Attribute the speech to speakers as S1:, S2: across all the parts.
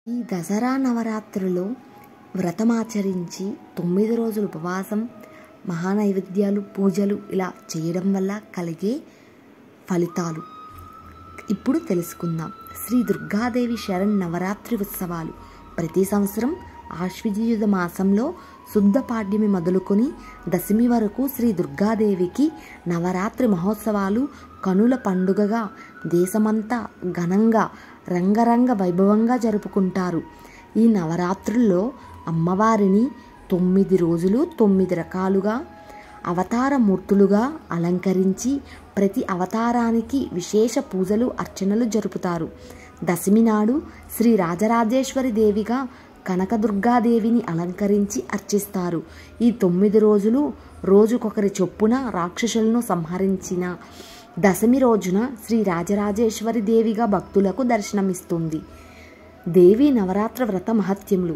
S1: ఈ దసరా నవరాత్రులు వ్రతమాచరించి తొమ్మిది రోజులు ఉపవాసం మహానైవేద్యాలు పూజలు ఇలా చేయడం వల్ల కలిగే ఫలితాలు ఇప్పుడు తెలుసుకుందాం శ్రీ దుర్గాదేవి శరణ్ నవరాత్రి ఉత్సవాలు ప్రతి సంవత్సరం ఆశ్వజీయుధ మాసంలో శుద్ధ పాడ్యమి మొదలుకొని దశమి వరకు శ్రీ దుర్గాదేవికి నవరాత్రి మహోత్సవాలు కనుల పండుగగా దేశమంతా ఘనంగా రంగరంగ వైభవంగా జరుపుకుంటారు ఈ నవరాత్రుల్లో అమ్మవారిని తొమ్మిది రోజులు తొమ్మిది రకాలుగా అవతార మూర్తులుగా అలంకరించి ప్రతి అవతారానికి విశేష పూజలు అర్చనలు జరుపుతారు దశమి నాడు శ్రీ రాజరాజేశ్వరి దేవిగా కనకదుర్గాదేవిని అలంకరించి అర్చిస్తారు ఈ తొమ్మిది రోజులు రోజుకొకరి చొప్పున రాక్షసులను సంహరించిన దశమి రోజున శ్రీ రాజరాజేశ్వరి దేవిగా భక్తులకు దర్శనమిస్తుంది దేవి నవరాత్ర వ్రత మహత్యములు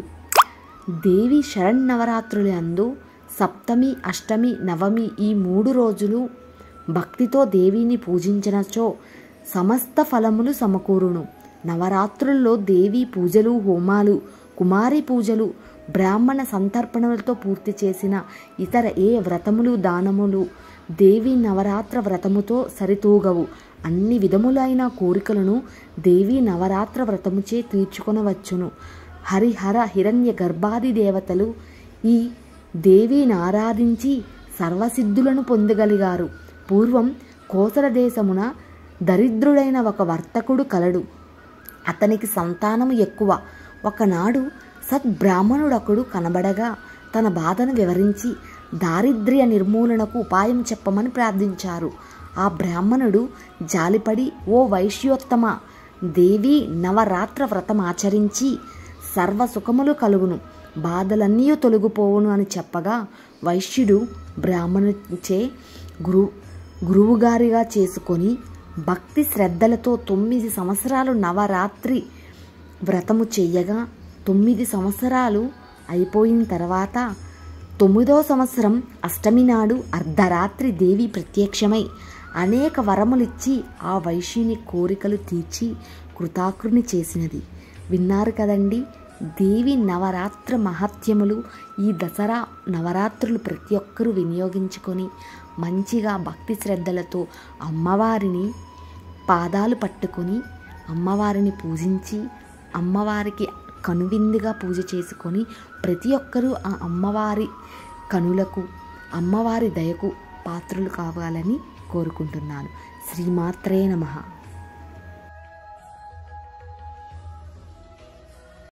S1: దేవి శరణ్ అందు సప్తమి అష్టమి నవమి ఈ మూడు రోజులు భక్తితో దేవిని పూజించినచో సమస్త ఫలములు సమకూరును నవరాత్రుల్లో దేవి పూజలు హోమాలు కుమారి పూజలు బ్రాహ్మణ సంతర్పణలతో పూర్తి చేసిన ఇతర ఏ వ్రతములు దానములు దేవి నవరాత్ర వ్రతముతో సరితూగవు అన్ని విధములైన కోరికలను దేవి నవరాత్ర వ్రతముచే తీర్చుకొనవచ్చును హరిహర హిరణ్య గర్భాది దేవతలు ఈ దేవిని ఆరాధించి సర్వసిద్ధులను పొందగలిగారు పూర్వం కోసల దేశమున దరిద్రుడైన ఒక వర్తకుడు కలడు అతనికి సంతానము ఎక్కువ ఒకనాడు సద్బ్రాహ్మణుడొకడు కనబడగా తన బాధను వివరించి దారిద్ర్య నిర్మూలనకు ఉపాయం చెప్పమని ప్రార్థించారు ఆ బ్రాహ్మణుడు జాలిపడి ఓ వైశ్యోత్తమ దేవి నవరాత్ర వ్రతం ఆచరించి సర్వ సుఖములు కలుగును బాధలన్నీ తొలగిపోవును అని చెప్పగా వైశ్యుడు బ్రాహ్మణుచే గురు గురువుగారిగా చేసుకొని భక్తి శ్రద్ధలతో తొమ్మిది సంవత్సరాలు నవరాత్రి వ్రతము చెయ్యగా తొమ్మిది సంవత్సరాలు అయిపోయిన తర్వాత తొమ్మిదో సంవత్సరం అష్టమి నాడు అర్ధరాత్రి దేవి ప్రత్యక్షమై అనేక వరములిచ్చి ఆ వైశ్యుని కోరికలు తీర్చి కృతాకృని చేసినది విన్నారు కదండి దేవి నవరాత్ర మహత్యములు ఈ దసరా నవరాత్రులు ప్రతి ఒక్కరూ వినియోగించుకొని మంచిగా భక్తి శ్రద్ధలతో అమ్మవారిని పాదాలు పట్టుకొని అమ్మవారిని పూజించి అమ్మవారికి కనువిందుగా పూజ చేసుకొని ప్రతి ఒక్కరూ ఆ అమ్మవారి కనులకు అమ్మవారి దయకు పాత్రులు కావాలని కోరుకుంటున్నాను శ్రీమాత్రే నమః